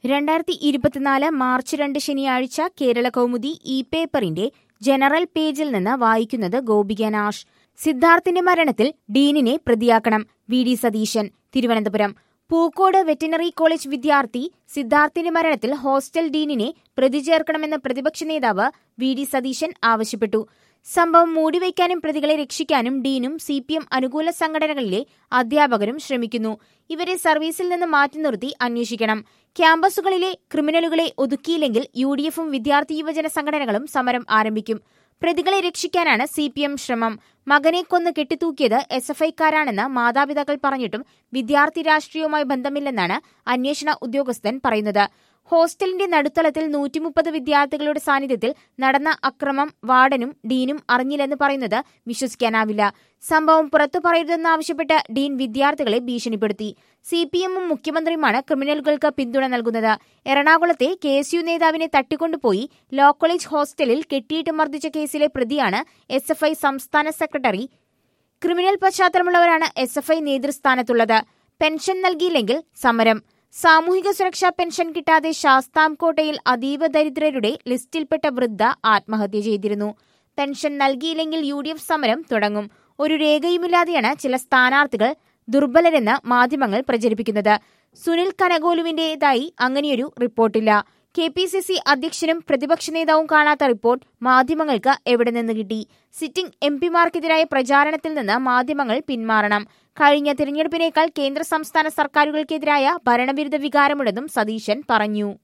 രണ്ടായിരത്തി ഇരുപത്തിനാല് മാർച്ച് രണ്ട് ശനിയാഴ്ച കേരള കൗമുദി ഇ പേപ്പറിന്റെ ജനറൽ പേജിൽ നിന്ന് വായിക്കുന്നത് ഗോപിക നാഷ് സിദ്ധാർത്ഥിന്റെ മരണത്തിൽ ഡീനിനെ പ്രതിയാക്കണം V D Satheesan Thiruvananthapuram Pookode veterinary college വിദ്യാർത്ഥി സിദ്ധാർത്ഥിന്റെ മരണത്തിൽ ഹോസ്റ്റൽ ഡീനിനെ പ്രതി ചേർക്കണമെന്ന് പ്രതിപക്ഷ നേതാവ് വി ഡി സതീശൻ ആവശ്യപ്പെട്ടു സംഭവം മൂടിവയ്ക്കാനും പ്രതികളെ രക്ഷിക്കാനും ഡീനും സി പി എം അനുകൂല സംഘടനകളിലെ അധ്യാപകരും ശ്രമിക്കുന്നു ഇവരെ സർവീസിൽ നിന്ന് മാറ്റി നിർത്തി അന്വേഷിക്കണം ക്യാമ്പസുകളിലെ ക്രിമിനലുകളെ ഒതുക്കിയില്ലെങ്കിൽ യു ഡി എഫും വിദ്യാർത്ഥി യുവജന സംഘടനകളും സമരം ആരംഭിക്കും പ്രതികളെ രക്ഷിക്കാനാണ് സി പി എം ശ്രമം മകനെ കൊന്ന് കെട്ടിത്തൂക്കിയത് എസ് എഫ് ഐക്കാരാണെന്ന് മാതാപിതാക്കൾ പറഞ്ഞിട്ടും വിദ്യാർത്ഥി രാഷ്ട്രീയവുമായി ബന്ധമില്ലെന്നാണ് അന്വേഷണ ഉദ്യോഗസ്ഥൻ പറയുന്നത് ഹോസ്റ്റലിന്റെ നടുത്തളത്തിൽ നൂറ്റിമുപ്പത് വിദ്യാർത്ഥികളുടെ സാന്നിധ്യത്തിൽ നടന്ന അക്രമം വാർഡനും ഡീനും അറിഞ്ഞില്ലെന്ന് പറയുന്നത് വിശ്വസിക്കാനാവില്ല സംഭവം പുറത്തു പറയരുതെന്നാവശ്യപ്പെട്ട് ഡീൻ വിദ്യാർത്ഥികളെ ഭീഷണിപ്പെടുത്തി സി പി എമ്മും മുഖ്യമന്ത്രിയുമാണ് ക്രിമിനലുകൾക്ക് പിന്തുണ നൽകുന്നത് എറണാകുളത്തെ കെ എസ് യു നേതാവിനെ തട്ടിക്കൊണ്ടുപോയി ലോ കോളേജ് ഹോസ്റ്റലിൽ കെട്ടിയിട്ട് മർദ്ദിച്ച കേസിലെ പ്രതിയാണ് എസ് എഫ് ഐ സംസ്ഥാന സെക്രട്ടറി ക്രിമിനൽ പശ്ചാത്തലമുള്ളവരാണ് എസ് എഫ് ഐ നേതൃസ്ഥാനത്തുള്ളത് പെൻഷൻ നൽകിയില്ലെങ്കിൽ സമരം സാമൂഹിക സുരക്ഷാ പെൻഷൻ കിട്ടാതെ ശാസ്താംകോട്ടയിൽ അതീവ ദരിദ്രരുടെ ലിസ്റ്റിൽപ്പെട്ട വൃദ്ധ ആത്മഹത്യ ചെയ്തിരുന്നു പെൻഷൻ നൽകിയില്ലെങ്കിൽ യു ഡി എഫ് സമരം തുടങ്ങും ഒരു രേഖയുമില്ലാതെയാണ് ചില സ്ഥാനാർത്ഥികൾ ദുർബലരെന്ന് മാധ്യമങ്ങൾ പ്രചരിപ്പിക്കുന്നത് സുനിൽ കനകോലുവിന്റേതായി അങ്ങനെയൊരു റിപ്പോർട്ടില്ല കെ പി സി സി അധ്യക്ഷനും പ്രതിപക്ഷ നേതാവും കാണാത്ത റിപ്പോർട്ട് മാധ്യമങ്ങൾക്ക് എവിടെ നിന്ന് കിട്ടി സിറ്റിംഗ് എം പിമാർക്കെതിരായ പ്രചാരണത്തിൽ നിന്ന് മാധ്യമങ്ങൾ പിന്മാറണം കഴിഞ്ഞ തിരഞ്ഞെടുപ്പിനേക്കാൾ കേന്ദ്ര സംസ്ഥാന സർക്കാരുകൾക്കെതിരായ ഭരണവിരുദ്ധ വികാരമുണ്ടെന്നും സതീശൻ പറഞ്ഞു